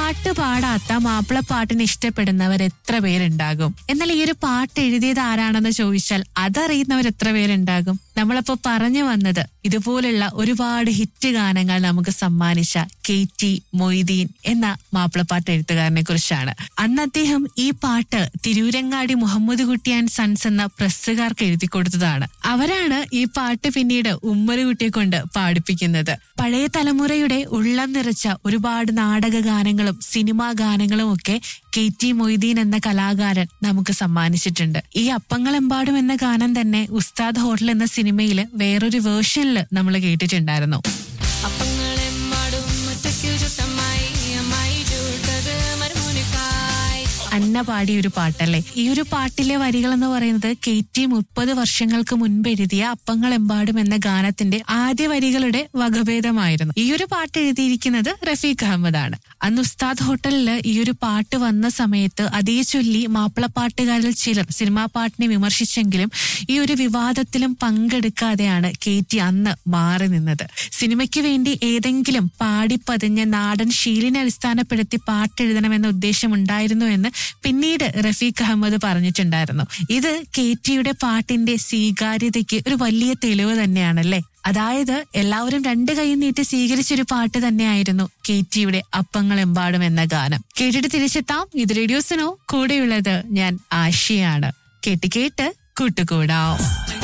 പാട്ട് പാടാത്ത മാപ്പിളപ്പാട്ടിന് ഇഷ്ടപ്പെടുന്നവർ എത്ര പേരുണ്ടാകും എന്നാൽ ഈ ഒരു പാട്ട് എഴുതിയത് ആരാണെന്ന് ചോദിച്ചാൽ അതറിയുന്നവർ എത്ര പേരുണ്ടാകും നമ്മളപ്പോ പറഞ്ഞു വന്നത് ഇതുപോലുള്ള ഒരുപാട് ഹിറ്റ് ഗാനങ്ങൾ നമുക്ക് സമ്മാനിച്ച കെ ടി മൊയ്തീൻ എന്ന മാപ്പിളപ്പാട്ട് എഴുത്തുകാരനെ കുറിച്ചാണ് അന്ന് അദ്ദേഹം ഈ പാട്ട് തിരൂരങ്ങാടി മുഹമ്മദ് കുട്ടി ആൻഡ് സൺസ് എന്ന പ്രസ്സുകാർക്ക് എഴുതി കൊടുത്തതാണ് അവരാണ് ഈ പാട്ട് പിന്നീട് ഉമ്മറുകുട്ടിയെ കൊണ്ട് പാടിപ്പിക്കുന്നത് പഴയ തലമുറയുടെ ഉള്ളം നിറച്ച ഒരുപാട് നാടക ഗാനങ്ങളും സിനിമാ ഗാനങ്ങളും ഒക്കെ കെ ടി മൊയ്തീൻ എന്ന കലാകാരൻ നമുക്ക് സമ്മാനിച്ചിട്ടുണ്ട് ഈ അപ്പങ്ങളെമ്പാടും എന്ന ഗാനം തന്നെ ഉസ്താദ് ഹോട്ടൽ എന്ന സിനിമയിൽ വേറൊരു വേർഷനിൽ നമ്മൾ കേട്ടിട്ടുണ്ടായിരുന്നു അപ്പങ്ങളെമ്പാടും മുറ്റയ്ക്കു ചുട്ടമ്മായി അമ്മായി ചൂട്ടത് മരുമോനിക്കായി അന്ന പാടിയ ഒരു പാട്ടല്ലേ ഈ ഒരു പാട്ടിലെ വരികൾ എന്ന് പറയുന്നത് കെ ടി മുപ്പത് വർഷങ്ങൾക്ക് മുൻപ് എഴുതിയ അപ്പങ്ങൾ എമ്പാടും എന്ന ഗാനത്തിന്റെ ആദ്യ വരികളുടെ വകഭേദമായിരുന്നു ഈ ഒരു പാട്ട് എഴുതിയിരിക്കുന്നത് റഫീഖ് അഹമ്മദ് ആണ് അന്ന് ഉസ്താദ് ഹോട്ടലിൽ ഈ ഒരു പാട്ട് വന്ന സമയത്ത് അതേ ചൊല്ലി മാപ്പിളപ്പാട്ടുകാരിൽ ചിലർ സിനിമാ പാട്ടിനെ വിമർശിച്ചെങ്കിലും ഈ ഒരു വിവാദത്തിലും പങ്കെടുക്കാതെയാണ് കെ ടി അന്ന് മാറി നിന്നത് സിനിമയ്ക്ക് വേണ്ടി ഏതെങ്കിലും പാടിപ്പതിഞ്ഞ നാടൻ ശീലിനെ അടിസ്ഥാനപ്പെടുത്തി പാട്ടെഴുതണമെന്ന ഉദ്ദേശമുണ്ടായിരുന്നു എന്ന് പിന്നീട് റഫീഖ് അഹമ്മദ് പറഞ്ഞിട്ടുണ്ടായിരുന്നു ഇത് കെ ടിയുടെ പാട്ടിന്റെ സ്വീകാര്യതയ്ക്ക് ഒരു വലിയ തെളിവ് തന്നെയാണല്ലേ അതായത് എല്ലാവരും രണ്ട് കൈ നീട്ടി സ്വീകരിച്ചൊരു പാട്ട് തന്നെയായിരുന്നു കെ ടിയുടെ അപ്പങ്ങളെമ്പാടും എന്ന ഗാനം കേട്ടിട്ട് തിരിച്ചെത്താം ഇത് റേഡിയോസിനോ കൂടെയുള്ളത് ഞാൻ ആശയാണ് കേട്ട് കേട്ട് കൂട്ടുകൂടാം